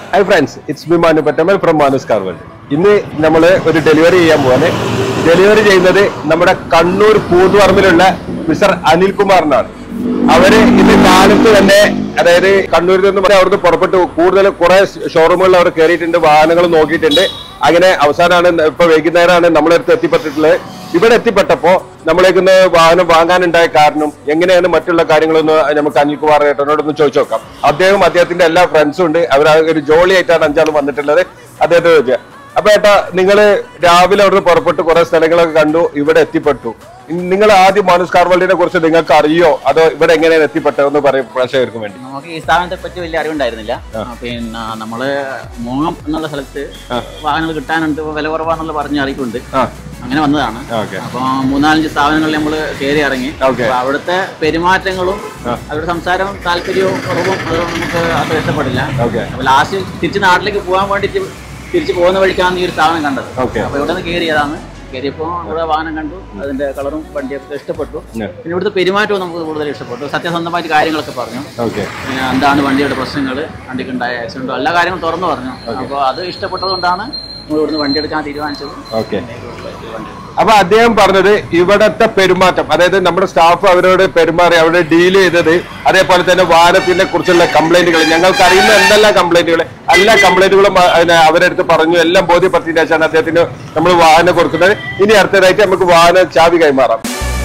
High friends it's me Manu Pattamal from Manu's കാർവൽ ഇന്ന് നമ്മൾ ഒരു ഡെലിവറി ചെയ്യാൻ പോവാണ് ഡെലിവറി ചെയ്യുന്നത് നമ്മുടെ കണ്ണൂർ കൂത്തുപറമ്പിലുള്ള മിസ്റ്റർ അനിൽകുമാറിനാണ് അവര് ഇന്ന് കാലത്ത് തന്നെ അതായത് കണ്ണൂരിൽ നിന്ന് പറഞ്ഞാൽ അവിടുന്ന് പുറപ്പെട്ടു കൂടുതൽ കുറെ ഷോറൂമുകളിൽ അവർ കയറിയിട്ടുണ്ട് വാഹനങ്ങൾ നോക്കിയിട്ടുണ്ട് അങ്ങനെ അവസാനമാണ് ഇപ്പൊ വൈകുന്നേരമാണ് നമ്മളടുത്ത് എത്തിപ്പെട്ടിട്ടുള്ളത് ഇവിടെ എത്തിപ്പെട്ടപ്പോ നമ്മളേക്കുന്ന വാഹനം വാങ്ങാനുണ്ടായ കാരണം എങ്ങനെയാണ് മറ്റുള്ള കാര്യങ്ങളൊന്ന് നമുക്ക് അനിൽകുമാർ ഏട്ടനോടൊന്ന് ചോദിച്ചു നോക്കാം അദ്ദേഹം അദ്ദേഹത്തിന്റെ എല്ലാ ഫ്രണ്ട്സും ഉണ്ട് അവർ ഒരു ജോളി ആയിട്ടാണ് അഞ്ചാളും വന്നിട്ടുള്ളത് അദ്ദേഹത്തെ ചോദിച്ചാൽ അപ്പൊ ഏട്ടാ നിങ്ങള് രാവിലെ അവിടുന്ന് പുറപ്പെട്ടു കുറെ സ്ഥലങ്ങളൊക്കെ കണ്ടു ഇവിടെ എത്തിപ്പെട്ടു നിങ്ങൾ ആദ്യം മാനുസ് കാർവള്ളിനെ കുറിച്ച് നിങ്ങൾക്ക് അറിയോ അതോ ഇവിടെ എങ്ങനെയാണ് എത്തിപ്പെട്ടതെന്ന് പറയും പ്രേക്ഷകർക്ക് വേണ്ടി നമുക്ക് ഈ സ്ഥാപനത്തെ പറ്റി വലിയ അറിവുണ്ടായിരുന്നില്ല പിന്നെ നമ്മള് മോങ്ങം എന്നുള്ള സ്ഥലത്ത് വാഹനങ്ങൾ കിട്ടാനുണ്ട് ഇപ്പൊ വില കുറവാന്നുള്ള പറഞ്ഞ അറിയിപ്പുണ്ട് ആ അങ്ങനെ വന്നതാണ് ഓക്കെ അപ്പൊ മൂന്നാലഞ്ച് സ്ഥാപനങ്ങളിൽ നമ്മൾ കയറി ഇറങ്ങി Okay. അപ്പൊ അവിടുത്തെ പെരുമാറ്റങ്ങളും അവരുടെ സംസാരവും താല്പര്യവും കുറവും അത് നമുക്ക് അത്ര ഇഷ്ടപ്പെടില്ല ഓക്കെ അപ്പൊ ലാസ്റ്റ് തിരിച്ച് നാട്ടിലേക്ക് പോകാൻ വേണ്ടിട്ട് തിരിച്ച് പോകുന്ന വഴിക്കാണ് ഈ ഒരു സ്ഥാപനം കണ്ടത് ഓക്കെ അപ്പൊ ഇവിടെ നിന്ന് കയറിയതാണ് കയറിയപ്പോൾ ഇവിടെ വാഹനം കണ്ടു അതിന്റെ കളറും വണ്ടിയൊക്കെ ഇഷ്ടപ്പെട്ടു Yeah. പിന്നെ ഇവിടുത്തെ പെരുമാറ്റവും നമുക്ക് കൂടുതൽ ഇഷ്ടപ്പെട്ടു സത്യസന്ധമായിട്ട് കാര്യങ്ങളൊക്കെ പറഞ്ഞു ഓക്കെ പിന്നെ എന്താണ് വണ്ടിയുടെ പ്രശ്നങ്ങൾ വണ്ടിക്ക് ഉണ്ടായ ആക്സിഡന്റോ എല്ലാ കാര്യങ്ങളും തുറന്നു പറഞ്ഞു അപ്പോൾ അത് ഇഷ്ടപ്പെട്ടതുകൊണ്ടാണ് നമ്മൾ ഇവിടുന്ന് വണ്ടി എടുക്കാൻ തീരുമാനിച്ചത് ഓക്കെ അപ്പൊ അദ്ദേഹം പറഞ്ഞത് ഇവിടത്തെ പെരുമാറ്റം അതായത് നമ്മുടെ സ്റ്റാഫ് അവരോട് പെരുമാറി അവരോട് ഡീൽ ചെയ്തത് അതേപോലെ തന്നെ വാഹനത്തിനെ കുറിച്ചുള്ള കംപ്ലൈന്റുകൾ ഞങ്ങൾക്ക് അറിയുന്ന എന്തെല്ലാം കംപ്ലൈന്റുകൾ എല്ലാ കംപ്ലൈന്റുകളും അ- അതിനെ അവരെടുത്ത് പറഞ്ഞു എല്ലാം ബോധ്യപ്പെടുത്തിയ ശേഷമാണ് അദ്ദേഹത്തിന് നമ്മൾ വാഹനം കൊടുക്കുന്നത് ഇനി അടുത്തതായിട്ട് നമുക്ക് വാഹന ചാവി കൈമാറാം